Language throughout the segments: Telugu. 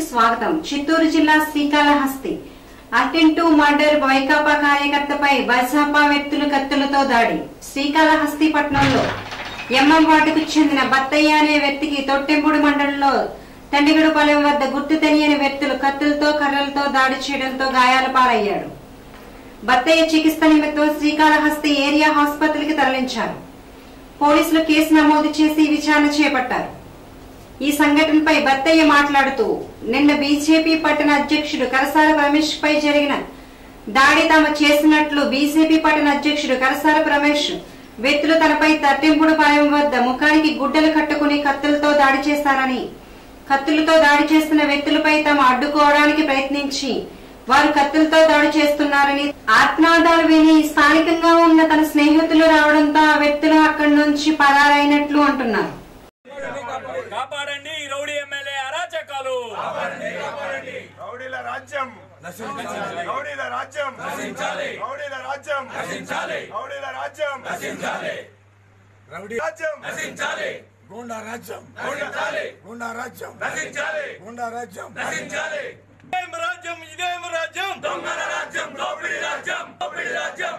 స్వాగతం చిత్తూరు జిల్లా శ్రీకాళహస్తి అటెంటు మర్డర్ వైకాపా కార్యకర్తపై బైసాపా వ్యక్తులు కత్తులతో దాడి శ్రీకాళహస్తి పట్టణంలో ఎంఎం వార్డుకు చెందిన బత్తయ్య అనే వ్యక్తికి తొట్టెంపుడు మండలంలో తండిగడుపాలెం వద్ద గుర్తు తెలియని వ్యక్తులు కత్తులతో కర్రలతో దాడి చేయడంతో గాయాల పాలయ్యాడు బత్తయ్య చికిత్స నిమిత్తం శ్రీకాళహస్తి ఏరియా ఆసుపత్రికి తరలించారు పోలీసులు కేసు నమోదు చేసి విచారణ చేపట్టారు ఈ సంఘటనపై బత్తయ్య మాట్లాడుతూ నిన్న బీజేపీ పట్టణ అధ్యక్షుడు కరసాల రమేష్ పై జరిగిన దాడి తాము చేసినట్లు బీజేపీ పట్టణ అధ్యక్షుడు కరసాల రమేష్ వ్యక్తులు తనపై తట్టింపుడు పాలెం వద్ద ముఖానికి గుడ్డలు కట్టుకుని కత్తులతో దాడి చేశారని కత్తులతో దాడి చేస్తున్న వ్యక్తులపై తాము అడ్డుకోవడానికి ప్రయత్నించి వారు కత్తులతో దాడి చేస్తున్నారని ఆత్మాదాలు విని స్థానికంగా ఉన్న తన స్నేహితులు రావడంతో ఆ వ్యక్తులు అక్కడి నుంచి పరారైనట్లు అంటున్నారు కాపాడండి ఈ రౌడీ ఎమ్మెల్యే అరాచకాలు రౌడీల రాజ్యం రౌడీల రాజ్యం రౌడీల రాజ్యం రౌడీల రాజ్యం రౌడీ రాజ్యం గూండా రాజ్యం నశించాలి. గూండా రాజ్యం నశించాలి గూండా రాజ్యం నశించాలి ఇదేం రాజ్యం ఇదేం రాజ్యం దొంగల రాజ్యం దోపిడీ రాజ్యం దోపిడీ రాజ్యం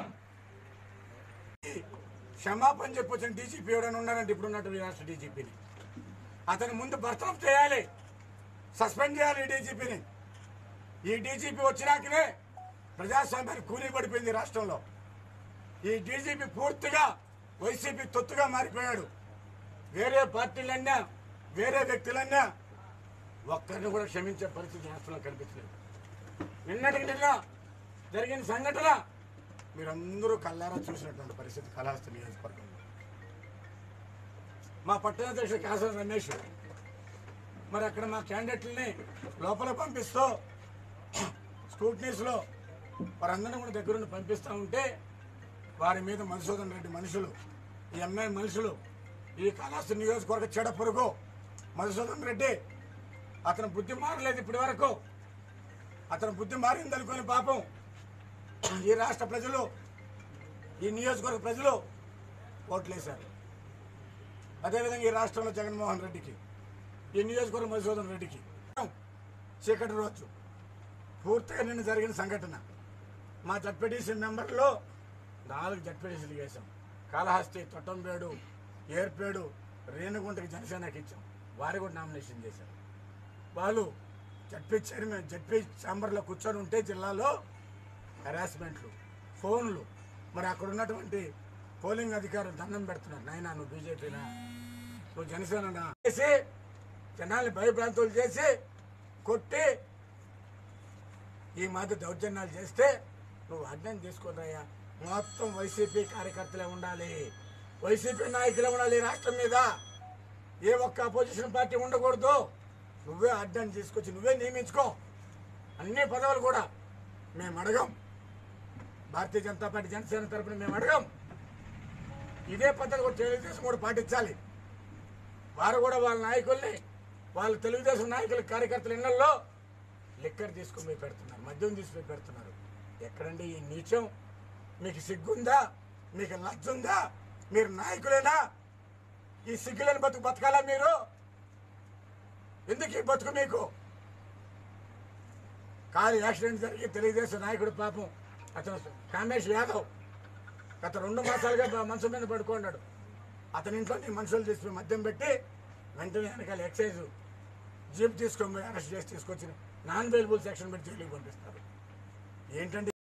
క్షమాపణ చెప్పొచ్చిన డీజీపీ ఎవరైనా ఉన్నారంటే ఇప్పుడు ఉన్నట్టు ఈ రాష్ట్ర డీజీపీని అతని ముందు బర్తరఫ్ చేయాలి సస్పెండ్ చేయాలి ఈ డీజీపీని ఈ డీజీపీ వచ్చినాకనే ప్రజాస్వామ్యానికి కూలీ పడిపోయింది ఈ రాష్ట్రంలో ఈ డీజీపీ పూర్తిగా వైసీపీ తొత్తుగా మారిపోయాడు వేరే పార్టీలన్నా వేరే వ్యక్తులన్నా ఒక్కరిని కూడా క్షమించే పరిస్థితి రాష్ట్రంలో కనిపించలేదు నిన్నటికి నిన్న జరిగిన సంఘటన మీరందరూ కల్లారా చూసినటువంటి పరిస్థితి కళాస్తి నియోజకవర్గంలో మా పట్టణాధ్యక్షుడు కాసం రమేష్ మరి అక్కడ మా క్యాండిడేట్లని లోపల పంపిస్తూ స్క్రూట్నీస్లో వారందరినీ కూడా దగ్గరుండి పంపిస్తూ ఉంటే వారి మీద మధుసూదన్ రెడ్డి మనుషులు ఈ ఎంఏ మనుషులు ఈ కళాస్తి నియోజకవర్గ చెడ పొరుగు మధుసూదన్ రెడ్డి అతని బుద్ధి మారలేదు ఇప్పటి వరకు అతని బుద్ధి మారింది అనుకోని పాపం ఈ రాష్ట్ర ప్రజలు ఈ నియోజకవర్గ ప్రజలు ఓట్లేశారు అదేవిధంగా ఈ రాష్ట్రంలో జగన్మోహన్ రెడ్డికి ఈ నియోజకవర్గ మధుసూదన్ రెడ్డికి చీకటి రోజు పూర్తిగా నిన్న జరిగిన సంఘటన మా జడ్పీటీసీ మెంబర్లో నాలుగు జడ్పీటీసీలు చేశాం కాళహస్తి తొట్టంపేడు ఏర్పేడు రేణుగుంటకి జనసేనకి ఇచ్చాం వారు కూడా నామినేషన్ చేశారు వాళ్ళు జడ్పీ చైర్మన్ జడ్పీ ఛాంబర్లో కూర్చొని ఉంటే జిల్లాలో హెరాస్మెంట్లు ఫోన్లు మరి అక్కడ ఉన్నటువంటి పోలింగ్ అధికారులు దండం పెడుతున్నారు నాయనా నువ్వు బీజేపీనా నువ్వు జనసేన చేసి జనాల్ని భయభ్రాంతులు చేసి కొట్టి ఈ మధ్య దౌర్జన్యాలు చేస్తే నువ్వు అర్థం చేసుకోదయ్యా మొత్తం వైసీపీ కార్యకర్తలే ఉండాలి వైసీపీ నాయకులే ఉండాలి ఈ రాష్ట్రం మీద ఏ ఒక్క అపోజిషన్ పార్టీ ఉండకూడదు నువ్వే అడ్డం తీసుకొచ్చి నువ్వే నియమించుకో అన్ని పదవులు కూడా మేము అడగం భారతీయ జనతా పార్టీ జనసేన తరపున మేము అడగం ఇదే పద్ధతి కూడా తెలుగుదేశం కూడా పాటించాలి వారు కూడా వాళ్ళ నాయకుల్ని వాళ్ళ తెలుగుదేశం నాయకుల కార్యకర్తల ఇళ్లలో లిక్కర్ తీసుకుని పోయి పెడుతున్నారు మద్యం తీసుకుని పెడుతున్నారు ఎక్కడండి ఈ నీచం మీకు సిగ్గుందా మీకు లజ్జుందా మీరు నాయకులేనా ఈ సిగ్గులేని బతుకు బతకాలా మీరు ఎందుకు ఈ బతుకు మీకు కారు యాక్సిడెంట్ జరిగి తెలుగుదేశం నాయకుడు పాపం అతను కామేష్ యాదవ్ గత రెండు మాసాలుగా బ- మంచం మీద పడుకున్నాడు అతని ఇంట్లో నీ మనుషులు తీసుకుని మద్యం పెట్టి వెంటనే వెనకాల ఎక్సైజ్ జీప్ తీసుకొని పోయి అరెస్ట్ చేసి తీసుకొచ్చి నాన్ అవైలబుల్ సెక్షన్ పెట్టి జైలుకి పంపిస్తారు ఏంటంటే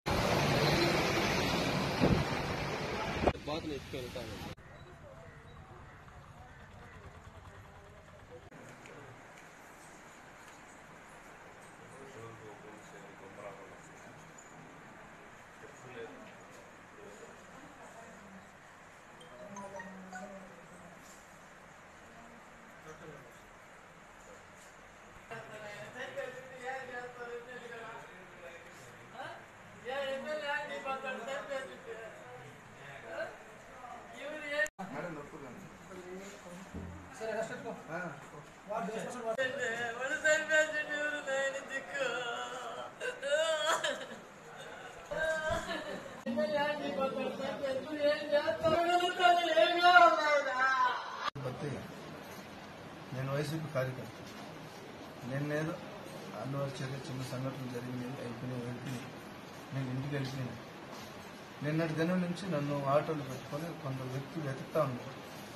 బట్టి నేను వైసీపీ కార్యకర్త నిన్నేదో అనివర్సరీ చిన్న సంఘటనలు జరిగినాయి అయిపోయినాయి వెళ్ళిపోయినాయి నేను ఇంటికి వెళ్ళిపోయాను నిన్నటి దినం నుంచి నన్ను ఆటోలు పెట్టుకొని కొందరు వ్యక్తులు వెతుకుతా ఉన్నారు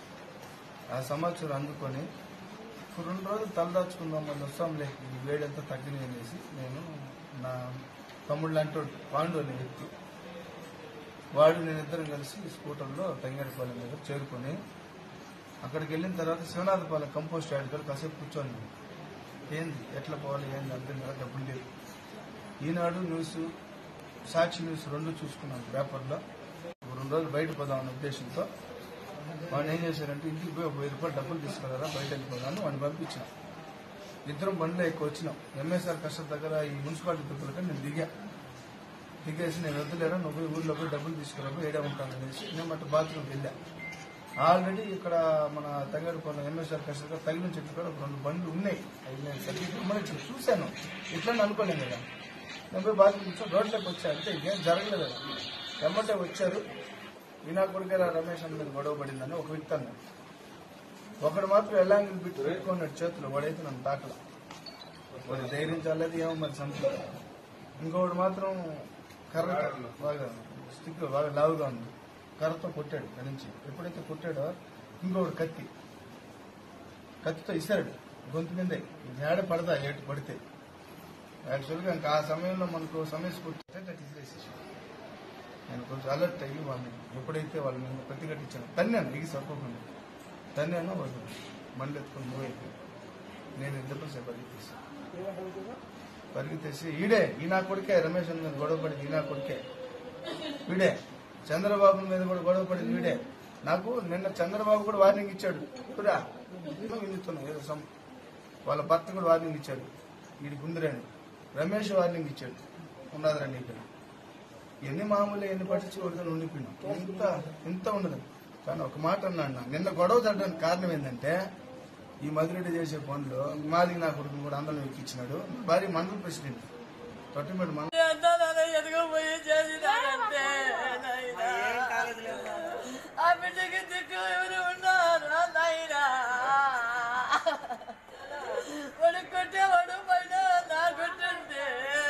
ఆ సమాచారం అందుకొని ఒక రెండు రోజులు తలదాచుకుందాం మళ్ళీ వస్తాంలే ఈ వేడంతా తగ్గినాయి అనేసి నేను నా తమ్ముడు లాంటి వాడు, పాండు అనే వ్యక్తి వాడు నేను ఇద్దరం కలిసి స్కూటర్లో తంగేడిపాలెం దగ్గర చేరుకొని అక్కడికి వెళ్ళిన తర్వాత శివనాథపాలెం కంపోస్ట్ యార్డ్ దగ్గర కాసేపు కూర్చొని ఏంది ఎట్లా పోవాలి ఏంది అర్థం కదా డబ్బులు లేవు ఈనాడు న్యూస్ సాక్షి న్యూస్ రెండు చూసుకున్నాను పేపర్లో ఒక రెండు రోజులు బయట పోదామన్న ఉద్దేశంతో వాడిని ఏం చేశారంటే ఇంటికి పోయి ఒక వెయ్యి రూపాయలు డబ్బులు తీసుకురారా బయట వెళ్ళిపోదాను వాడిని పంపించిన ఇద్దరం బండిలో ఎక్కువ వచ్చినాం ఎంఎస్ఆర్ కష్టం దగ్గర ఈ మున్సిపాలిటీ దుబ్బలకి నేను దిగా దిగేసి నేను వద్దులేరా నువ్వు పోయి ఊర్లో పోయి డబ్బులు తీసుకురా ఏడే ఉంటాను అనేసి నేను మటు బాత్రూమ్కి వెళ్ళా ఆల్రెడీ ఇక్కడ మన తంగడిపోయిన ఎంఎస్ఆర్ కష్టం దగ్గర తగిలిన చెట్టు కూడా ఒక రెండు బండ్లు ఉన్నాయి అవి నేను సర్టిఫికెట్ మరి ఇట్లా చూశాను ఇట్లా అనుకోలేను కదా నేను పోయి బాత్రూమ్ కూర్చొని రోడ్లోకి వచ్చా అంటే ఏం జరగలేదు కదా ఎమ్మటే వచ్చారు ఈనా కొడుకేరా రమేష్ అన్న మీద గొడవ పడిందని ఒక వ్యక్తి అన్నాడు ఒకడు మాత్రం ఎల్లాంగిల్ బిట్టు పెట్టుకున్నాడు చేతులు వాడైతే నన్ను తాకల వాడి ధైర్యం చాలేదు ఏమో మరి సంథింగ్ ఇంకొకడు మాత్రం కర్ర బాగా స్టిక్ బాగా లావుగా ఉంది కర్రతో కొట్టాడు దాని నుంచి ఎప్పుడైతే కొట్టాడో ఇంకొకడు కత్తి కత్తితో ఇసాడు గొంతు మీదే ఏడ పడదా ఏటు పడితే యాక్చువల్గా ఇంకా ఆ సమయంలో మనకు సమయస్ఫూర్తి అట్లా తీసేసేసి నేను కొంచెం అలర్ట్ అయ్యి వాళ్ళని ఎప్పుడైతే వాళ్ళు నేను ప్రతిఘటించాను తన్నాను ఎగి సరిపోకుండా తన్నాను వాళ్ళు మండి ఎత్తుకొని మూవ్ అయిపోయి నేను ఇద్దరు సేపు పరిగెత్తేసి పరిగెత్తేసి ఈడే ఈ నా కొడుకే రమేష్ అన్న మీద గొడవ పడింది ఈ నా కొడుకే వీడే చంద్రబాబు మీద కూడా గొడవ పడింది వీడే నాకు నిన్న చంద్రబాబు కూడా వార్నింగ్ ఇచ్చాడు కూడా వింటున్నా ఏదో సం- వాళ్ళ భర్త కూడా వార్నింగ్ ఇచ్చాడు వీడికి ఉందిరండి రమేష్ వార్నింగ్ ఇచ్చాడు ఉన్నదిరండి ఇక్కడ ఎన్ని మామూలు ఎన్ని పట్టించుకోవద్దని ఉండిపోయినాం ఇంత ఇంత ఉండదు కానీ ఒక మాట అన్నాడు నా నిన్న గొడవ తగ్గడానికి కారణం ఏంటంటే ఈ మధురెడ్డి చేసే పనులు మాది నా కొడుకుని కూడా అందరం ఎక్కించినాడు భారీ మండల ప్రెసిడెంట్ తొట్టిమెట్టు మండల ఎదుగుపోయి చేసినారంటే ఆ బిడ్డకి దిక్కు ఎవరు ఉన్నారు నాయనా వాడు కొట్టేవాడు పైన నా కొట్టుంటే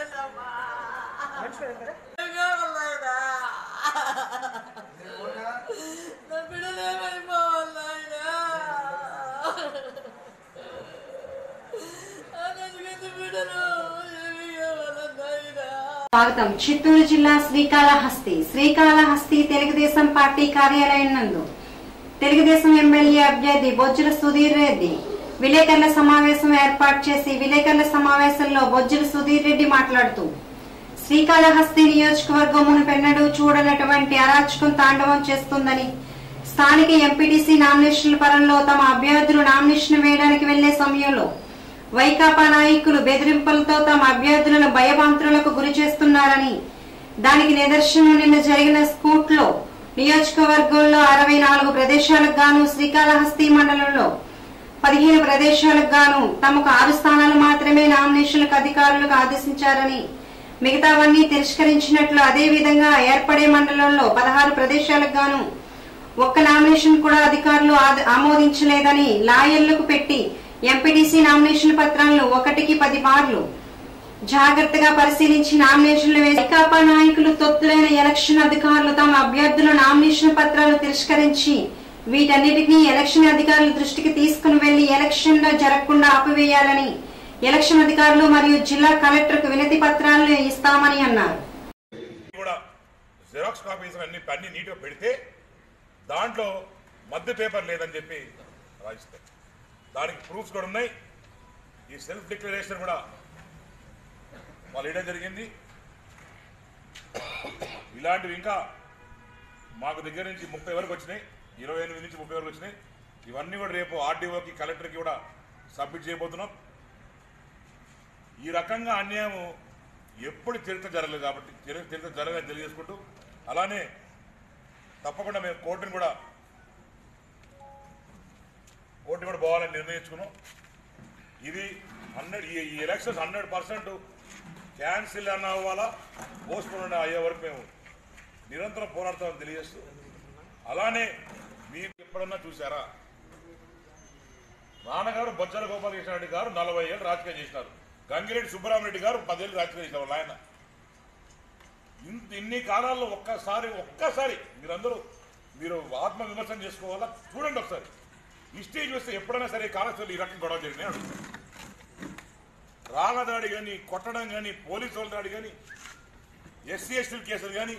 నా బిడ్డలు ఏమైపోవాలి నాయనా ఆ బిడ్డలు ఏమి కావాలి నాయనా స్వాగతం చిత్తూరు జిల్లా శ్రీకాళహస్తి శ్రీకాళహస్తి తెలుగుదేశం పార్టీ కార్యాలయం నందు తెలుగుదేశం ఎమ్మెల్యే అభ్యర్థి బొజ్జుల సుధీర్ రెడ్డి విలేకరుల సమావేశం ఏర్పాటు చేసి విలేకరుల సమావేశంలో బొజ్జుల సుధీర్ రెడ్డి మాట్లాడుతూ శ్రీకాళహస్తి నియోజకవర్గం మునుపెన్నడూ చూడనటువంటి అరాచకం తాండవం చేస్తుందని స్థానిక ఎంపీటీసీ నామినేషన్ల పరంలో తమ అభ్యర్థులు నామినేషన్ వేయడానికి వెళ్లే సమయంలో వైకాపా నాయకులు బెదిరింపులతో తమ అభ్యర్థులను భయభాంతులకు గురి చేస్తున్నారని దానికి నిదర్శనం నిన్న జరిగిన స్కూట్ లో నియోజకవర్గంలో అరవై నాలుగు ప్రదేశాలకు గాను శ్రీకాళహస్తి మండలంలో పదిహేను ప్రదేశాలకు గాను తమకు ఆరు స్థానాలు మాత్రమే నామినేషన్లకు అధికారులకు ఆదేశించారని మిగతావన్నీ తిరస్కరించినట్లు అదే విధంగా ఏర్పడే మండలంలో పదహారు ప్రదేశాలకు గాను ఒక్క నామినేషన్ కూడా అధికారులు ఆద- ఆమోదించలేదని లాయర్లకు పెట్టి ఎంపీటీసీ నామినేషన్ పత్రాలను ఒకటికి పది మార్లు జాగ్రత్తగా పరిశీలించి నామినేషన్లు వేసి వైకాపా నాయకులు తొత్తులైన ఎలక్షన్ అధికారులు తమ అభ్యర్థుల నామినేషన్ పత్రాలు తిరస్కరించి వీటన్నిటినీ ఎలక్షన్ అధికారుల దృష్టికి తీసుకుని వెళ్లి ఎలక్షన్ లో జరగకుండా ఆపివేయాలని ఎలక్షన్ అధికారులు మరియు జిల్లా కలెక్టర్కు వినతి పత్రాలను ఇస్తామని అన్నారు కూడా జిరాక్స్ కాపీస్ అన్ని అన్ని నీట్గా పెడితే దాంట్లో మధ్య పేపర్ లేదని చెప్పి రాయిస్తారు దానికి ప్రూఫ్స్ కూడా ఉన్నాయి ఈ సెల్ఫ్ డిక్లరేషన్ కూడా వాళ్ళు ఇవ్వడం జరిగింది ఇలాంటివి ఇంకా మాకు దగ్గర నుంచి ముప్పై వరకు వచ్చినాయి ఇరవై ఎనిమిది నుంచి ముప్పై వరకు వచ్చినాయి ఇవన్నీ కూడా రేపు ఆర్డీఓకి కలెక్టర్కి కూడా సబ్మిట్ చేయబోతున్నాం ఈ రకంగా అన్యాయం ఎప్పుడు చరిత్ర జరగలేదు కాబట్టి చరి- చరిత్ర జరగదని తెలియజేసుకుంటూ అలానే తప్పకుండా మేము కోర్టును కూడా కోర్టు కూడా పోవాలని నిర్ణయించుకున్నాం ఇది హండ్రెడ్ ఈ ఈ ఎలక్షన్స్ హండ్రెడ్ పర్సెంట్ క్యాన్సిల్ అన్న అవ్వాలా పోస్ట్పోన్ అయ్యే వరకు మేము నిరంతరం పోరాడతామని తెలియజేస్తూ అలానే మీరు ఎప్పుడన్నా చూసారా నాన్నగారు బొజ్జల గోపాలకృష్ణ రెడ్డి గారు నలభై ఏళ్ళు రాజకీయం చేసినారు గంగిరెడ్డి సుబ్బరామరెడ్డి గారు పదేళ్ళు రాజకీయ చేసిన వాళ్ళ ఆయన ఇంత ఇన్ని కాలాల్లో ఒక్కసారి ఒక్కసారి మీరందరూ మీరు ఆత్మ విమర్శన చేసుకోవాలా చూడండి ఒకసారి ఈ స్టేజ్ వస్తే ఎప్పుడైనా సరే కాలస్థలు ఈ రకం గొడవ జరిగినాయి అడుగుతాను. రాళ్ళదాడి కానీ కొట్టడం కానీ పోలీసు వాళ్ళ దాడి కానీ ఎస్సీ ఎస్టీల కేసులు కానీ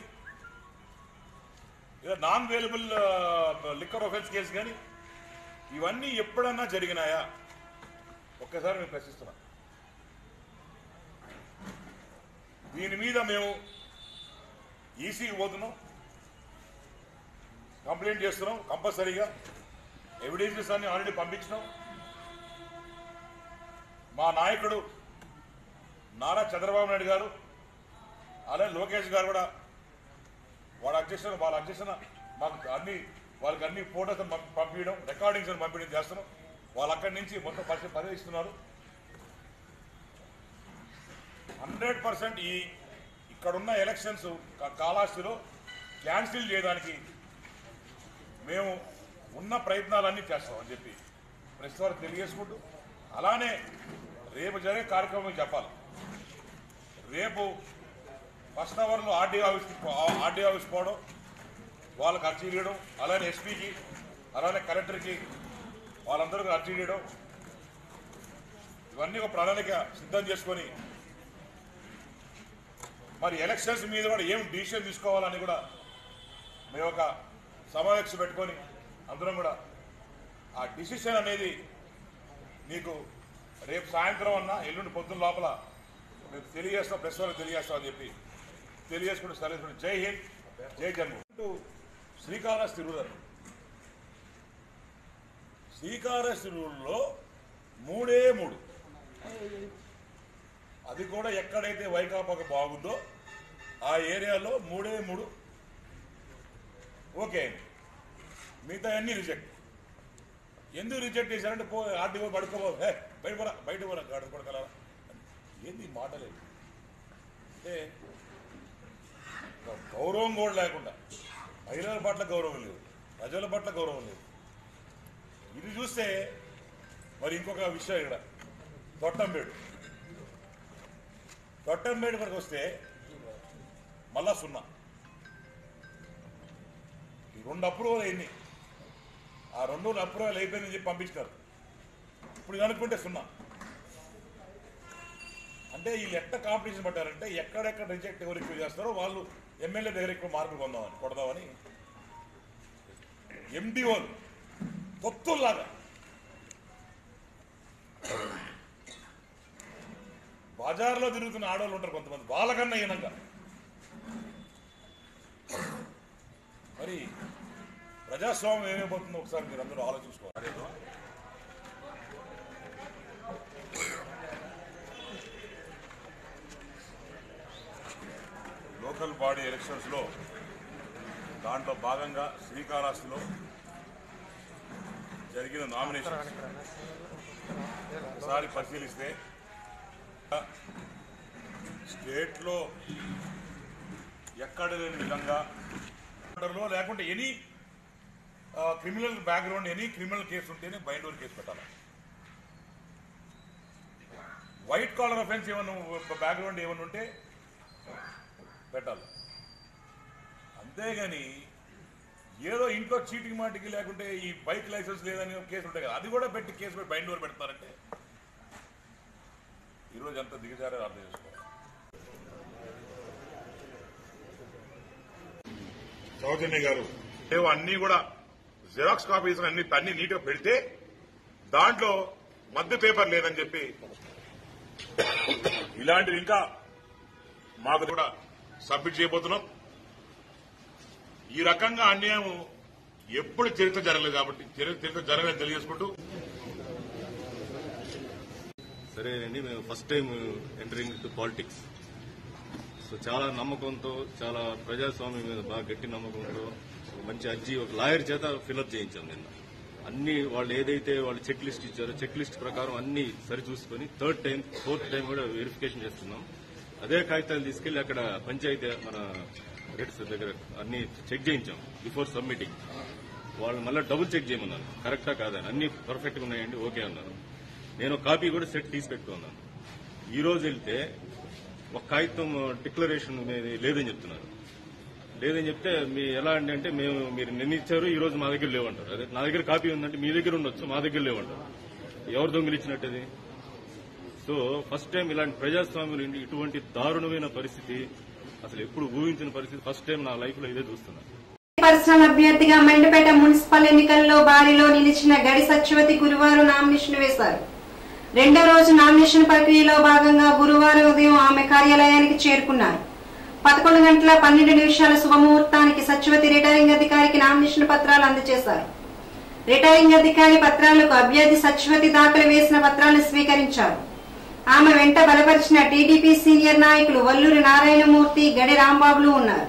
లేదా non bailable liquor offence case కానీ ఇవన్నీ ఎప్పుడన్నా జరిగినాయా ఒక్కసారి మేము ప్రశ్నిస్తున్నాం దీని మీద మేము ఈసీకి పోతున్నాం కంప్లైంట్ చేస్తున్నాం కంపల్సరీగా ఎవిడెన్సెస్ అన్ని ఆల్రెడీ పంపించినాం మా నాయకుడు నారా చంద్రబాబు నాయుడు గారు అలాగే లోకేష్ గారు కూడా వాళ్ళ అధ్యక్షులు వాళ్ళ అధ్యక్షన మాకు అన్ని వాళ్ళకి అన్ని ఫోటోస్ పంపించడం రికార్డింగ్స్ పంపించడం చేస్తున్నాం వాళ్ళు అక్కడి నుంచి మొత్తం పరిశీ పరిశీలిస్తున్నారు హండ్రెడ్ పర్సెంట్ ఈ ఇక్కడున్న ఎలక్షన్స్ కా- కాళహస్తిలో క్యాన్సిల్ చేయడానికి మేము ఉన్న ప్రయత్నాలన్నీ చేస్తామని చెప్పి ప్రెస్ వారికి తెలియజేసుకుంటూ అలానే రేపు జరిగే కార్యక్రమం చెప్పాలి రేపు ఫస్ట్ అవర్లో ఆర్డీఓ ఆఫీస్కి పో- ఆర్డీఓ ఆఫీస్ పోవడం వాళ్ళకి అర్జీ ఇవ్వడం అలానే ఎస్పీకి అలానే కలెక్టర్కి వాళ్ళందరికీ అర్జీ ఇవ్వడం ఇవన్నీ ఒక ప్రణాళిక సిద్ధం చేసుకొని మరి ఎలక్షన్స్ మీద కూడా ఏం డిసిషన్ తీసుకోవాలని కూడా మేము ఒక సమావేశం పెట్టుకొని అందరం కూడా ఆ డిసిషన్ అనేది మీకు రేపు సాయంత్రం అన్నా ఎల్లుండి పొద్దున్న లోపల మీకు తెలియజేస్తాం ప్రెస్ వాళ్ళకి తెలియజేస్తాం అని చెప్పి తెలియజేసుకుంటూ సరే జై హింద్ జై జన్మ అంటూ శ్రీకాళహస్తి రూరల్ శ్రీకాళహస్తి రూరల్లో మూడే మూడు అది కూడా ఎక్కడైతే వైకాపాకు బాగుందో ఆ ఏరియాలో మూడే మూడు ఓకే మిగతా అన్ని రిజెక్ట్ ఎందుకు రిజెక్ట్ చేశారంటే పో ఆర్టీఓ పడుకోబో హే బయట పోరా బయట పోరా గాడి కొడకలా ఏంది ఈ మాటలేదు అంటే ఒక గౌరవం కూడా లేకుండా మహిళల పట్ల గౌరవం లేదు ప్రజల పట్ల గౌరవం లేదు ఇది చూస్తే మరి ఇంకొక విషయం ఇక్కడ తొట్టంబేడు తొట్టంబేడు వరకు వస్తే మళ్ళా సున్నా ఈ రెండు అప్రూవల్ అయింది ఆ రెండు అప్రూవల్ అయిపోయిందని చెప్పి పంపించినారు ఇప్పుడు కనుక్కుంటే సున్నా అంటే వీళ్ళు ఎట్ట కాంపిటీషన్ పట్టారంటే ఎక్కడెక్కడ రిజెక్ట్ ఎవరు ఎక్కువ చేస్తారో వాళ్ళు ఎమ్మెల్యే దగ్గర ఎక్కువ మార్కులు పొందామని కొడదామని ఎండిఓలు తొత్తుల్లాగా బజార్లో తిరుగుతున్న ఆడవాళ్ళు ఉంటారు కొంతమంది వాళ్ళకన్నా ఈనంగా మరి ప్రజాస్వామ్యం ఏమైపోతుందో ఒకసారి మీరు అందరూ ఆలోచించుకోవాలి లోకల్ బాడీ ఎలక్షన్స్ లో దాంట్లో భాగంగా శ్రీకాళహస్తిలో జరిగిన నామినేషన్ ఒకసారి పరిశీలిస్తే స్టేట్ లో ఎక్కడ లేని విధంగా లో లేకుంటే any criminal background any criminal case ఉంటేనే బైండ్ ఓవర్ కేసు పెట్టాలి వైట్ కాలర్ అఫెన్స్ ఏమన్నా బ్యాక్గ్రౌండ్ ఏమన్నా ఉంటే పెట్టాలి అంతేగాని ఏదో ఇంట్లో చీటికి మాటికి లేకుంటే ఈ బైక్ లైసెన్స్ లేదని కేసు ఉంటాయి కదా అది కూడా పెట్టి కేసు పెట్టి బైండ్ ఓవర్ పెడతారంటే ఈరోజు అంత దిగజారే అర్థం చేసుకోవాలి సౌజన్య గారు లేవు అన్ని కూడా జిరాక్స్ కాపీస్ అన్ని అన్ని నీట్గా పెడితే దాంట్లో మధ్య పేపర్ లేదని చెప్పి ఇలాంటివి ఇంకా మాకు కూడా సబ్మిట్ చేయబోతున్నాం ఈ రకంగా అన్యాయం ఎప్పుడు చరిత్ర జరగలేదు కాబట్టి చరిత్ర చరిత్ర జరగలేదు తెలియజేసుకుంటూ సరేనండి మేము first time entering to politics so చాలా నమ్మకంతో చాలా ప్రజాస్వామ్యం మీద బాగా గట్టి నమ్మకంతో ఒక మంచి అర్జీ ఒక లాయర్ చేత ఫిలప్ చేయించాం నిన్న అన్ని వాళ్ళు ఏదైతే వాళ్ళు చెక్ లిస్ట్ ఇచ్చారో చెక్ లిస్ట్ ప్రకారం అన్ని సరి చూసుకొని థర్డ్ టైం ఫోర్త్ టైం కూడా వెరిఫికేషన్ చేస్తున్నాం అదే కాగితాలు తీసుకెళ్లి అక్కడ పంచాయతీ మన రెడ్స్ దగ్గర అన్ని చెక్ చేయించాం బిఫోర్ సబ్మిటింగ్ వాళ్ళు మళ్ళీ డబుల్ చెక్ చేయమన్నారు కరెక్టా కాదని అన్ని పర్ఫెక్ట్ గా ఉన్నాయండి ఓకే అన్నారు నేను కాపీ కూడా సెట్ తీసి పెట్టుకున్నాను ఈ రోజు వెళ్తే ఒక కాగితం డిక్లరేషన్ అనేది లేదని చెప్తున్నారు లేదని చెప్తే మీ ఎలా అండి అంటే మేము మీరు నిన్న ఇచ్చారు ఈ రోజు మా దగ్గర లేవంటారు అదే నా దగ్గర కాపీ ఉందంటే మీ దగ్గర ఉండొచ్చు మా దగ్గర లేవంటారు ఎవరు దొంగిలిచ్చినట్టు అది సో ఫస్ట్ టైం ఇలాంటి ప్రజాస్వామ్యం ఇటువంటి దారుణమైన పరిస్థితి అసలు ఎప్పుడు ఊహించిన పరిస్థితి ఫస్ట్ టైం నా లైఫ్ లో ఇదే చూస్తున్నాను పర్సనల్ అభ్యర్థిగా మెండపేట మున్సిపల్ ఎన్నికల్లో బారిలో నిలిచిన గడి సత్యవతి గురువారం నామినేషన్ వేశారు రెండో రోజు నామినేషన్ ప్రక్రియలో భాగంగా గురువారం ఉదయం ఆమె కార్యాలయానికి చేరుకున్నారు పదకొండు గంటల పన్నెండు నిమిషాల శుభముహూర్తానికి సత్యవతి రిటైరింగ్ అధికారికి నామినేషన్ పత్రాలు అందజేశారు రిటైరింగ్ అధికారి పత్రాలకు అభ్యర్థి సత్యవతి దాఖలు వేసిన పత్రాలను స్వీకరించారు ఆమె వెంట బలపరిచిన టీడీపీ సీనియర్ నాయకులు వల్లూరి నారాయణమూర్తి గడి రాంబాబులు ఉన్నారు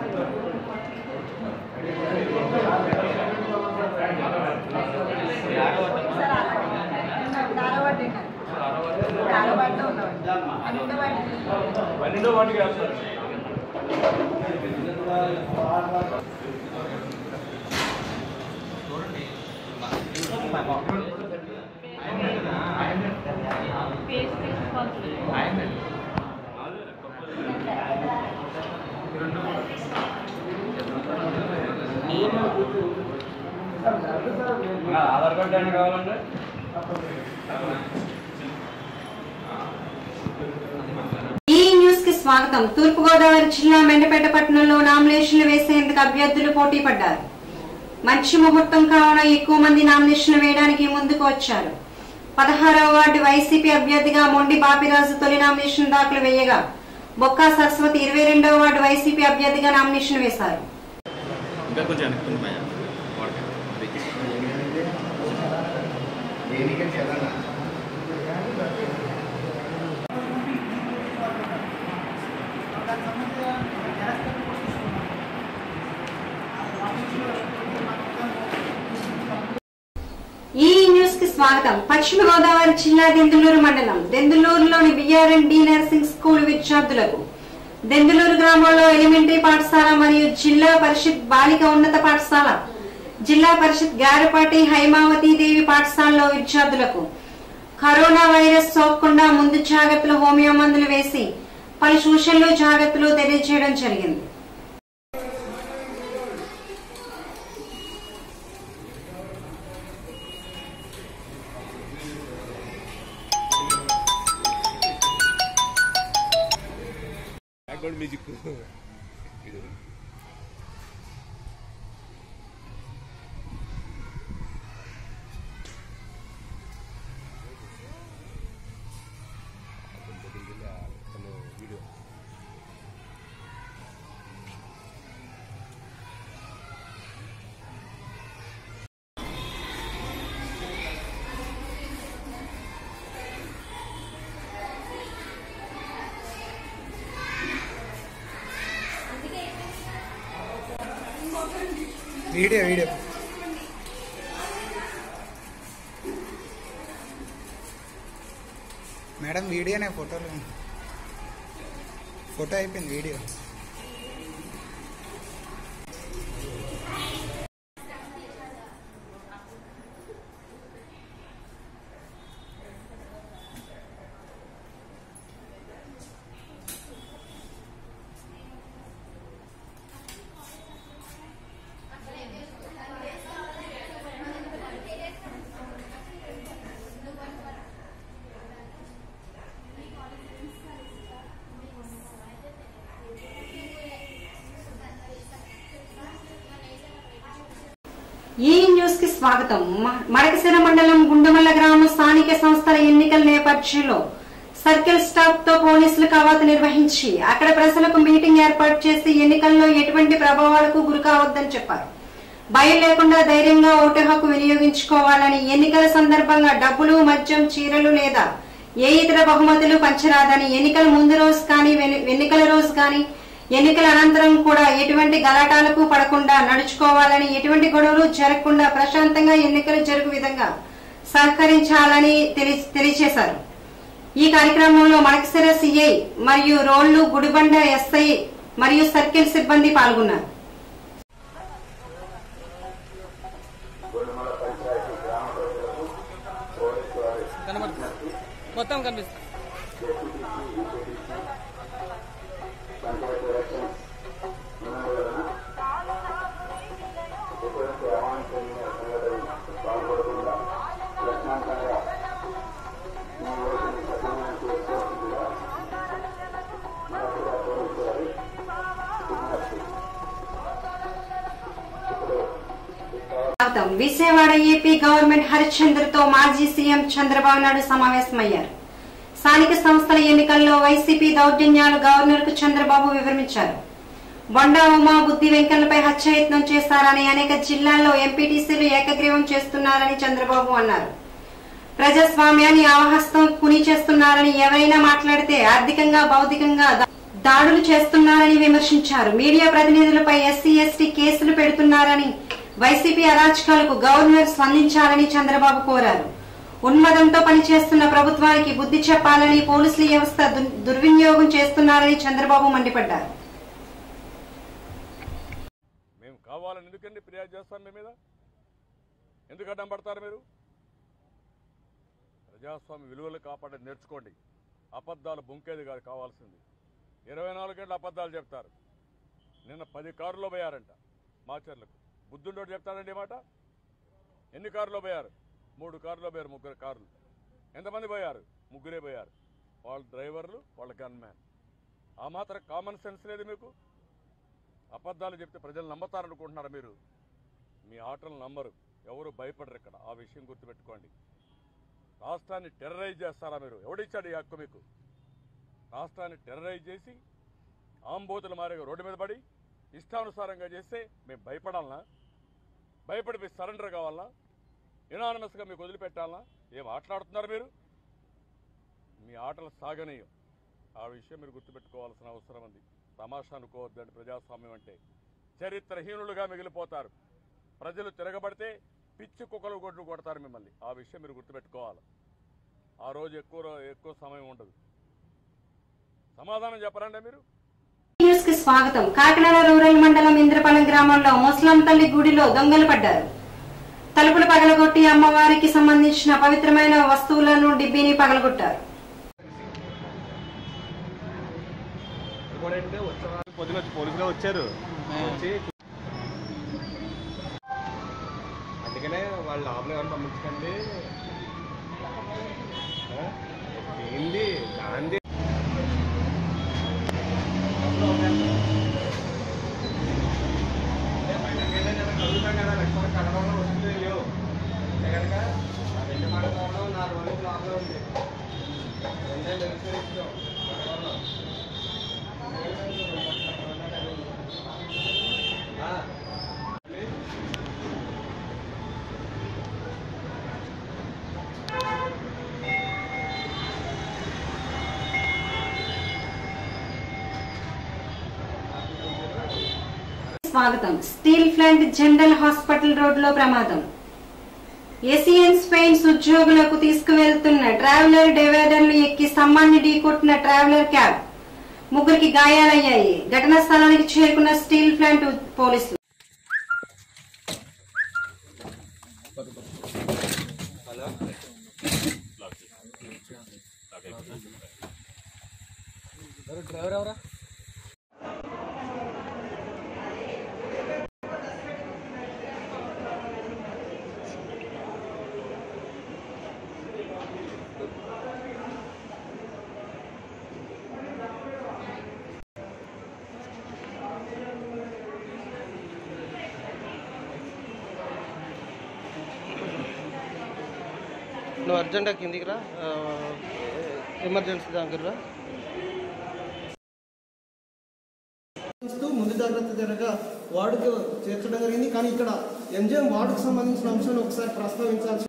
ఆధార్ కార్డు ఏమైనా కావాలండి ఈ న్యూస్ కి స్వాగతం తూర్పు గోదావరి జిల్లా మెండపేట పట్టణంలో నామినేషన్లు వేసేందుకు అభ్యర్థులు పోటీ పడ్డారు మంచి ముహూర్తం కావున ఎక్కువ మంది నామినేషన్లు వేయడానికి ముందుకు వచ్చారు పదహారవ వార్డు వైసీపీ అభ్యర్థిగా మొండి బాపిరాజు తొలి నామినేషన్ దాఖలు వేయగా బొక్కా సరస్వతి ఇరవై రెండవ వార్డు వైసీపీ అభ్యర్థిగా నామినేషన్ వేశారు ఇంకా కొంచెం వెనక్కి మాయా ఈ న్యూస్ కి స్వాగతం పశ్చిమ గోదావరి జిల్లా దెందులూరు మండలం దెందులూరులోని బిఆర్ఎన్ డి నర్సింగ్ స్కూల్ విద్యార్థులకు దెందులూరు గ్రామంలో ఎలిమెంటరీ పాఠశాల మరియు జిల్లా పరిషత్ బాలిక ఉన్నత పాఠశాల జిల్లా పరిషత్ గారపాటి హైమావతి దేవి పాఠశాలలో విద్యార్థులకు కరోనా వైరస్ సోకకుండా ముందు జాగ్రత్తలు హోమియో మందులు వేసి పలు సూచనలు జాగ్రత్తలు తెలియజేయడం జరిగింది background music video video video madam వీడియోనే ఫోటోలు ఫోటో అయిపోయింది వీడియో ఈ న్యూస్ కి స్వాగతం మ- మడకశిర మండలం గుండమల్ల గ్రామం స్థానిక సంస్థల ఎన్నికల నేపథ్యంలో సర్కిల్ స్టాఫ్ తో పోలీసులు కవాతు నిర్వహించి అక్కడ ప్రజలకు మీటింగ్ ఏర్పాటు చేసి ఎన్నికల్లో ఎటువంటి ప్రభావాలకు గురి కావద్దని చెప్పారు భయం లేకుండా ధైర్యంగా ఓటు హక్కు వినియోగించుకోవాలని ఎన్నికల సందర్భంగా డబ్బులు మద్యం చీరలు లేదా ఏ ఇతర బహుమతులు పంచరాదని ఎన్నికల ముందు రోజు కానీ వెని- ఎన్నికల రోజు కానీ ఎన్నికల అనంతరం కూడా ఎటువంటి గలాటాలకు పడకుండా నడుచుకోవాలని ఎటువంటి గొడవలు జరగకుండా ప్రశాంతంగా ఎన్నికలు జరుగు విధంగా సహకరించాలని తెలి- తెలియజేశారు ఈ కార్యక్రమంలో మడకసిర సిఐ మరియు రోళ్లు గుడిబండ ఎస్ఐ మరియు సర్కిల్ సిబ్బంది పాల్గొన్నారు మొత్తం కనిపిస్తుంది స్వాగతం విజయవాడ ఏపీ గవర్నమెంట్ హరిశ్చంద్రతో మాజీ సీఎం చంద్రబాబు నాయుడు సమావేశమయ్యారు స్థానిక సంస్థల ఎన్నికల్లో వైసీపీ దౌర్జన్యాలు గవర్నర్ కు చంద్రబాబు వివరించారు బొండా ఉమా బుద్ధి వెంకన్నపై హత్యాయత్నం చేశారని అనేక జిల్లాల్లో ఎంపీటీసీలు ఏకగ్రీవం చేస్తున్నారని చంద్రబాబు అన్నారు ప్రజాస్వామ్యాన్ని అవహస్తం కుని చేస్తున్నారని ఎవరైనా మాట్లాడితే ఆర్థికంగా భౌతికంగా దా- దాడులు చేస్తున్నారని విమర్శించారు మీడియా ప్రతినిధులపై ఎస్సీ ఎస్టీ కేసులు పెడుతున్నారని వైసీపీ అరాచకాలకు గవర్నర్ స్పందించాలని చంద్రబాబు కోరారు ఉన్మదంతో పనిచేస్తున్న ప్రభుత్వానికి బుద్ధి చెప్పాలని పోలీసుల వ్యవస్థ దుర్- దుర్వినియోగం చేస్తున్నారని చంద్రబాబు మండిపడ్డారు మేము కావాలని ఎందుకండి ఫిర్యాదు చేస్తాం మీ మీద ఎందుకు అడ్డం పడతారు మీరు ప్రజాస్వామ్య విలువలు కాపాడేది నేర్చుకోండి అబద్ధాలు బుంకేది కాదు కావాల్సింది ఇరవై నాలుగు గంటల అబద్ధాలు చెప్తారు నిన్న పది కారులో పోయారంట మాచర్లకు బుద్ధుండోడు చెప్తారండి ఈ మాట ఎన్ని కారులో పోయారు మూడు కారులో పోయారు ముగ్గురు కార్లు ఎంతమంది పోయారు ముగ్గురే పోయారు వాళ్ళ డ్రైవర్లు వాళ్ళ గన్ మ్యాన్ ఆ మాత్రం కామన్ సెన్స్ లేదు మీకు అబద్ధాలు చెప్తే ప్రజలు నమ్ముతారనుకుంటున్నారు మీరు మీ ఆటలు నమ్మరు ఎవరు భయపడరు ఇక్కడ ఆ విషయం గుర్తుపెట్టుకోండి రాష్ట్రాన్ని టెర్రరైజ్ చేస్తారా మీరు ఎవడిచ్చాడు ఈ హక్కు మీకు రాష్ట్రాన్ని టెర్రరైజ్ చేసి ఆంబోతుల మారిగా రోడ్డు మీద పడి ఇష్టానుసారంగా చేస్తే మేము భయపడాలనా భయపడి మీరు సరెండర్ కావాలనా యునానమస్గా మీకు వదిలిపెట్టాలనా ఏం ఆటలాడుతున్నారు మీరు మీ ఆటలు సాగనీయం ఆ విషయం మీరు గుర్తుపెట్టుకోవాల్సిన అవసరం ఉంది తమాషా అనుకోవద్దండి ప్రజాస్వామ్యం అంటే చరిత్రహీనులుగా మిగిలిపోతారు ప్రజలు తిరగబడితే పిచ్చి కుక్కలు కొట్టు కొడతారు మిమ్మల్ని ఆ విషయం మీరు గుర్తుపెట్టుకోవాలి ఆ రోజు ఎక్కువ రో- ఎక్కువ సమయం ఉండదు సమాధానం చెప్పరండి మీరు న్యూస్ కి స్వాగతం కాకినాడ రూరల్ మండలం ఇంద్రపాలెం గ్రామంలో ముస్లాం తల్లి గుడిలో దొంగలు పడ్డారు తలుపులు పగలగొట్టి అమ్మవారికి సంబంధించిన పవిత్రమైన వస్తువులను డిబ్బీని పగలగొట్టారు పొద్దున వచ్చి పోలీసులు వచ్చారు వచ్చి అందుకనే వాళ్ళు లోపల ఎవరు పంపించకండి ఆ? ఏంది గాంధీ స్వాగతం steel plant general hospital road లో ప్రమాదం ఏసియన్స్ పెయింట్స్ ఉద్యోగులకు తీసుకువెళ్తున్న ట్రావెలర్ డివైడర్లు ఎక్కి స్తంభాన్ని ఢీకొట్టిన ట్రావెలర్ క్యాబ్ ముగ్గురికి గాయాలయ్యాయి ఘటనా స్థలానికి చేరుకున్న స్టీల్ ప్లాంట్ పోలీసులు నువ్వు అర్జెంటుగా కిందికి రా ఆ, ఎమర్జెన్సీ దగ్గర రా ఇస్తూ ముందు జాగ్రత్త జరగా వార్డుకు చేర్చడం జరిగింది కానీ ఇక్కడ ఎంజిఎం వార్డుకు సంబంధించిన అంశాన్ని ఒకసారి ప్రస్తావించాల్సి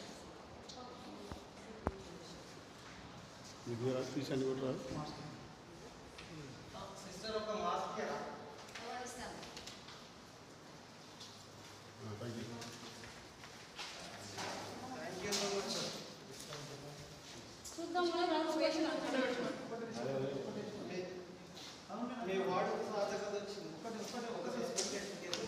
మీ వార్డుకు సాధకత వచ్చింది ఒకటి ఒకటి ఒక సస్పెక్టెడ్ కేసు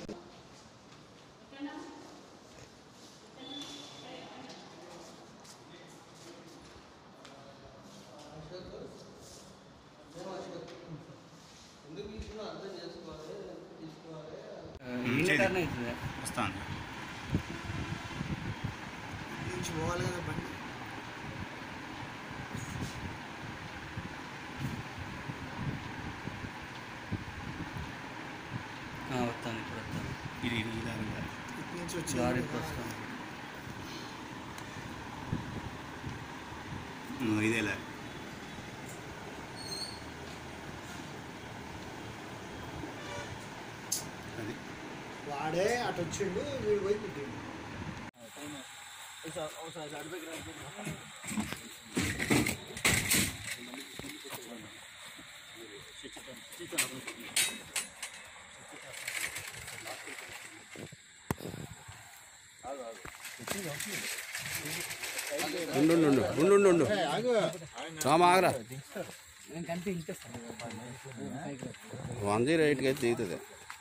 వస్తాను నుంచి పోవాలి కదా బండి వస్తాను ఇప్పుడు వస్తాను ఇది ఇది ఇలాగా ఇటు నుంచి వచ్చి దారి ఇప్పుడు వస్తాను నువ్వు ఇదేలా అది వాడే అటు వచ్చిండు వీడు పోయి పుట్టిండు ఉండు ఉండు ఉండు ఉండు ఉండు ఉండు రామ ఆగరా వంద రైట్కి అయితే దిగుతుంది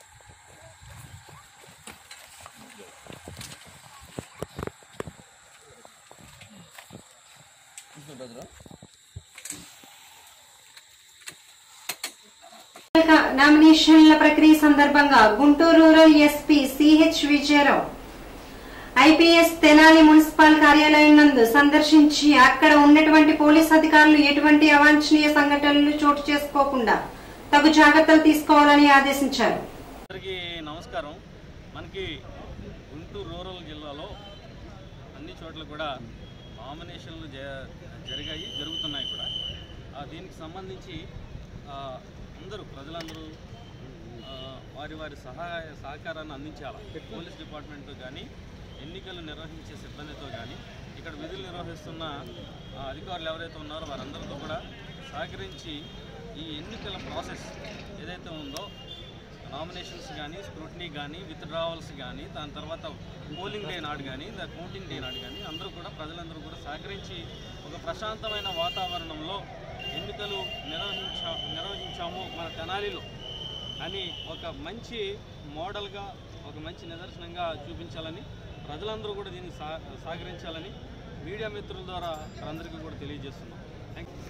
నామినేషన్ల ప్రక్రియ సందర్భంగా Guntur rural SP CH Vijayarao IPS Tenali municipal కార్యాలయం నందు సందర్శించి అక్కడ ఉన్నటువంటి పోలీస్ అధికారులు ఎటువంటి అవాంఛనీయ సంఘటనలు చోటు చేసుకోకుండా తగు జాగ్రత్తలు తీసుకోవాలని ఆదేశించారు అందరికీ నమస్కారం మనకి గుంటూరు రూరల్ జిల్లాలో అన్ని చోట్ల కూడా నామినేషన్లు జ- జరిగాయి జరుగుతున్నాయి కూడా ఆ, దీనికి సంబంధించి ఆ, అందరూ ప్రజలందరూ ఆ, వారి వారి సహాయ సహకారాన్ని అందించాలి పోలీస్ డిపార్ట్మెంట్ కానీ ఎన్నికలు నిర్వహించే సిబ్బందితో కానీ ఇక్కడ విధులు నిర్వహిస్తున్న ఆ, అధికారులు ఎవరైతే ఉన్నారో వారందరితో కూడా సహకరించి ఈ ఎన్నికల ప్రాసెస్ ఏదైతే ఉందో నామినేషన్స్ కానీ స్క్రూటినీ కానీ విత్డ్రావల్స్ కానీ దాని తర్వాత పోలింగ్ డే నాడు కానీ ద కౌంటింగ్ డే నాడు కానీ అందరూ కూడా ప్రజలందరూ కూడా సహకరించి ఒక ప్రశాంతమైన వాతావరణంలో ఎన్నికలు నిర్వహించా నిర్వహించాము మన తెనాలిలో అని ఒక మంచి మోడల్గా ఒక మంచి నిదర్శనంగా చూపించాలని ప్రజలందరూ కూడా దీన్ని సహ సహకరించాలని మీడియా మిత్రుల ద్వారా అందరికీ కూడా తెలియజేస్తున్నాం థ్యాంక్ యూ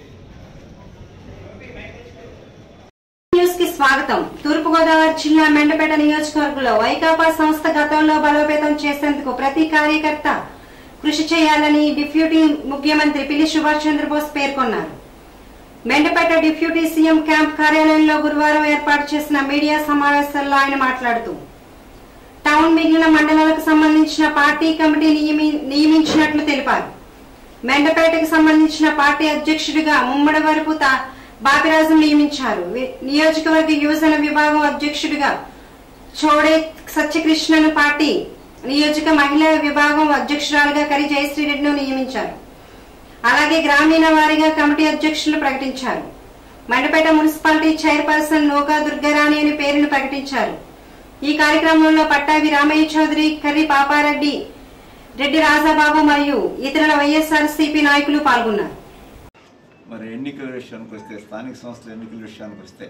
న్యూస్ కి స్వాగతం తూర్పుగోదావరి జిల్లా మెండపేట నియోజకవర్గంలో వైకాపా సంస్థ గతంలో బలోపేతం చేసేందుకు ప్రతి కార్యకర్త కృషి చేయాలని డిప్యూటీ ముఖ్యమంత్రి పిల్లి సుభాష్ చంద్రబోస్ పేర్కొన్నారు మెండపేట డిప్యూటీ సీఎం క్యాంప్ కార్యాలయంలో గురువారం ఏర్పాటు చేసిన మీడియా సమావేశంలో ఆయన మాట్లాడుతూ టౌన్ మిగిలిన మండలాలకు సంబంధించిన పార్టీ కమిటీ నియమి- నియమించినట్లు తెలిపారు మెండపేటకు సంబంధించిన పార్టీ అధ్యక్షుడిగా ముమ్మడి వరపు తా- బాపిరాజు నియమించారు వి- నియోజకవర్గ యువజన విభాగం అధ్యక్షుడిగా చోడే సత్యకృష్ణను పార్టీ నియోజక మహిళా విభాగం అధ్యక్షురాలుగా కరి జయశ్రీరెడ్డిను నియమించారు అలాగే గ్రామీణ వారీగా కమిటీ అధ్యక్షులు ప్రకటించారు మండపేట మున్సిపాలిటీ చైర్పర్సన్ నోకా దుర్గారాణి అని పేరును ప్రకటించారు ఈ కార్యక్రమంలో పట్టాభి రామయ్య చౌదరి కర్రి పాపారెడ్డి రెడ్డి రాజాబాబు మరియు ఇతరుల వైఎస్ఆర్సీపీ నాయకులు పాల్గొన్నారు మరి ఎన్నికల విషయానికి వస్తే స్థానిక సంస్థల ఎన్నికల విషయానికి వస్తే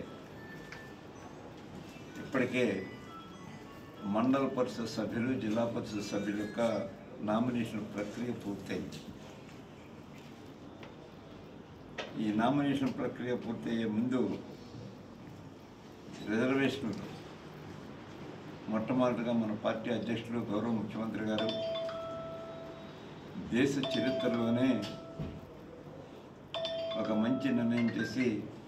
ఇప్పటికే మండల పరిషత్ సభ్యులు జిల్లా పరిషత్ సభ్యుల యొక్క నామినేషన్ ప్రక్రియ పూర్తయింది ఈ నామినేషన్ ప్రక్రియ పూర్తయ్యే ముందు రిజర్వేషన్లు మొట్టమొదటిగా మన పార్టీ అధ్యక్షులు గౌరవ ముఖ్యమంత్రి గారు దేశ చరిత్రలోనే ఒక మంచి నిర్ణయం చేసి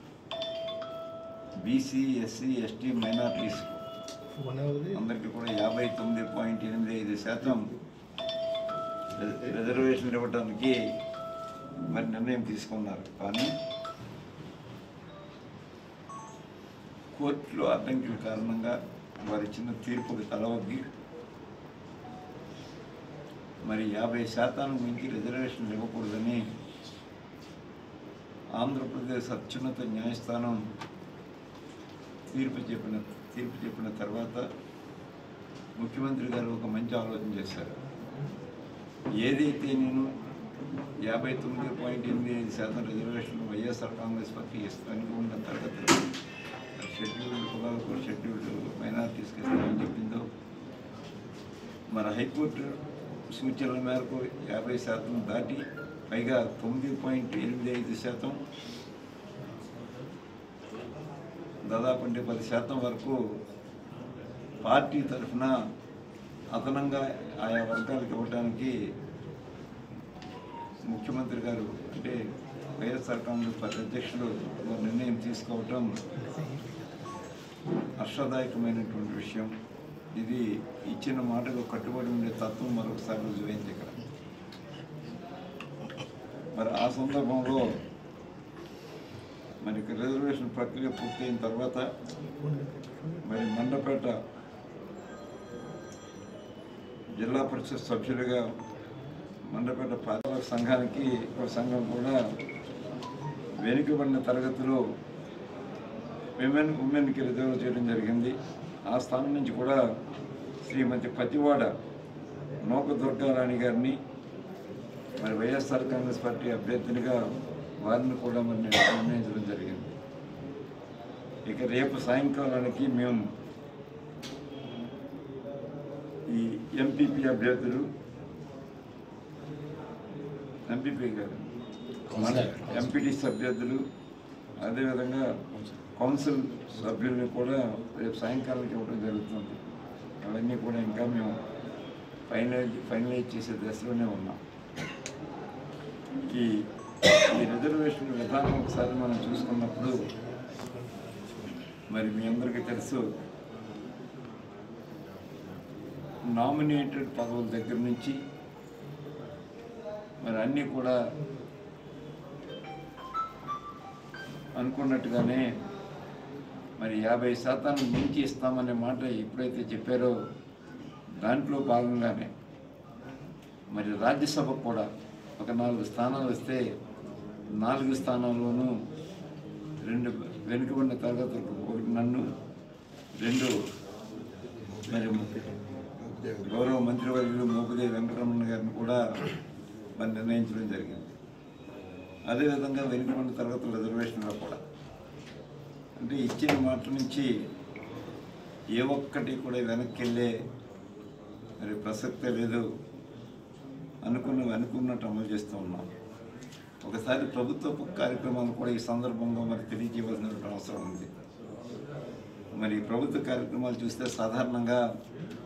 బీసీ ఎస్సీ ఎస్టీ మైనార్టీస్ అందరికీ కూడా యాభై తొమ్మిది పాయింట్ ఎనిమిది ఐదు శాతం రిజ- రిజర్వేషన్లు ఇవ్వడానికి మరి నిర్ణయం తీసుకున్నారు కానీ కోర్టులో అడ్డంకుల కారణంగా వారి ఇచ్చిన తీర్పుకు తలవగ్గి మరి యాభై శాతానికి మించి రిజర్వేషన్లు ఇవ్వకూడదని ఆంధ్రప్రదేశ్ అత్యున్నత న్యాయస్థానం తీర్పు చెప్పిన తీర్పు చెప్పిన తర్వాత ముఖ్యమంత్రి గారు ఒక మంచి ఆలోచన చేశారు ఏదైతే నేను యాభై తొమ్మిది పాయింట్ ఎనిమిది ఐదు శాతం రిజర్వేషన్ వైఎస్ఆర్ కాంగ్రెస్ పార్టీ ఇస్తానికి ఉన్న తరగతులు షెడ్యూల్డ్ కులాలకు షెడ్యూల్డ్ మైనార్టీస్కి ఇస్తామని చెప్పిందో మన హైకోర్టు సూచనల మేరకు యాభై శాతం దాటి పైగా తొమ్మిది పాయింట్ ఎనిమిది ఐదు శాతం దాదాపు అంటే పది శాతం వరకు పార్టీ తరఫున అదనంగా ఆయా వర్గాలకు ఇవ్వడానికి ముఖ్యమంత్రి గారు అంటే వైఎస్ఆర్ కాంగ్రెస్ పార్టీ అధ్యక్షుడు ఒక నిర్ణయం తీసుకోవటం హర్షదాయకమైనటువంటి విషయం ఇది ఇచ్చిన మాటకు కట్టుబడి ఉండే తత్వం మరొకసారి రుజువైంది ఇక్కడ మరి ఆ సందర్భంలో మరి ఇక రిజర్వేషన్ ప్రక్రియ పూర్తయిన తర్వాత మరి మండపేట జిల్లా పరిషత్ సభ్యులుగా మండపేట పాదవ సంఘానికి ఒక సంఘం కూడా వెనుకబడిన తరగతిలో విమెన్ ఉమెన్కి రిజర్వ్ చేయడం జరిగింది ఆ స్థానం నుంచి కూడా శ్రీమతి పతివాడ నౌక దుర్గారాణి గారిని మరి వైఎస్ఆర్ కాంగ్రెస్ పార్టీ అభ్యర్థినిగా వారిని కూడా మరి నిర్ణయించడం జరిగింది ఇక రేపు సాయంకాలానికి మేము ఈ ఎంపీపీ అభ్యర్థులు ఎంపీపీ గారు ఎంపీటీసీ అభ్యర్థులు అదేవిధంగా కౌన్సిల్ సభ్యుల్ని కూడా రేపు సాయంకాలానికి ఇవ్వడం జరుగుతుంది అవన్నీ కూడా ఇంకా మేము ఫైనలైజ్ ఫైనలైజ్ చేసే దశలోనే ఉన్నాం ఈ ఈ రిజర్వేషన్ విధానం ఒకసారి మనం చూసుకున్నప్పుడు మరి మీ అందరికీ తెలుసు నామినేటెడ్ పదవుల దగ్గర నుంచి మరి అన్నీ కూడా అనుకున్నట్టుగానే మరి యాభై శాతానికి మించి ఇస్తామనే మాట ఎప్పుడైతే చెప్పారో దాంట్లో భాగంగానే మరి రాజ్యసభకు కూడా ఒక నాలుగు స్థానాలు వస్తే నాలుగు స్థానాల్లోనూ రెండు వెనుకబడిన తరగతులకు ఒకటి నన్ను రెండు మరి గౌరవ మంత్రివర్యులు మోపిదేవి వెంకటరమణ గారిని కూడా మరి నిర్ణయించడం జరిగింది అదేవిధంగా వెనుకబడిన తరగతుల రిజర్వేషన్లో కూడా అంటే ఇచ్చిన మాట నుంచి ఏ ఒక్కటి కూడా వెనక్కి వెళ్ళే మరి ప్రసక్తే లేదు అనుకున్నవి అనుకున్నట్టు అమలు చేస్తూ ఉన్నాం ఒకసారి ప్రభుత్వ కార్యక్రమాలు కూడా ఈ సందర్భంగా మరి తెలియజేయవలసిన అవసరం ఉంది మరి ప్రభుత్వ కార్యక్రమాలు చూస్తే సాధారణంగా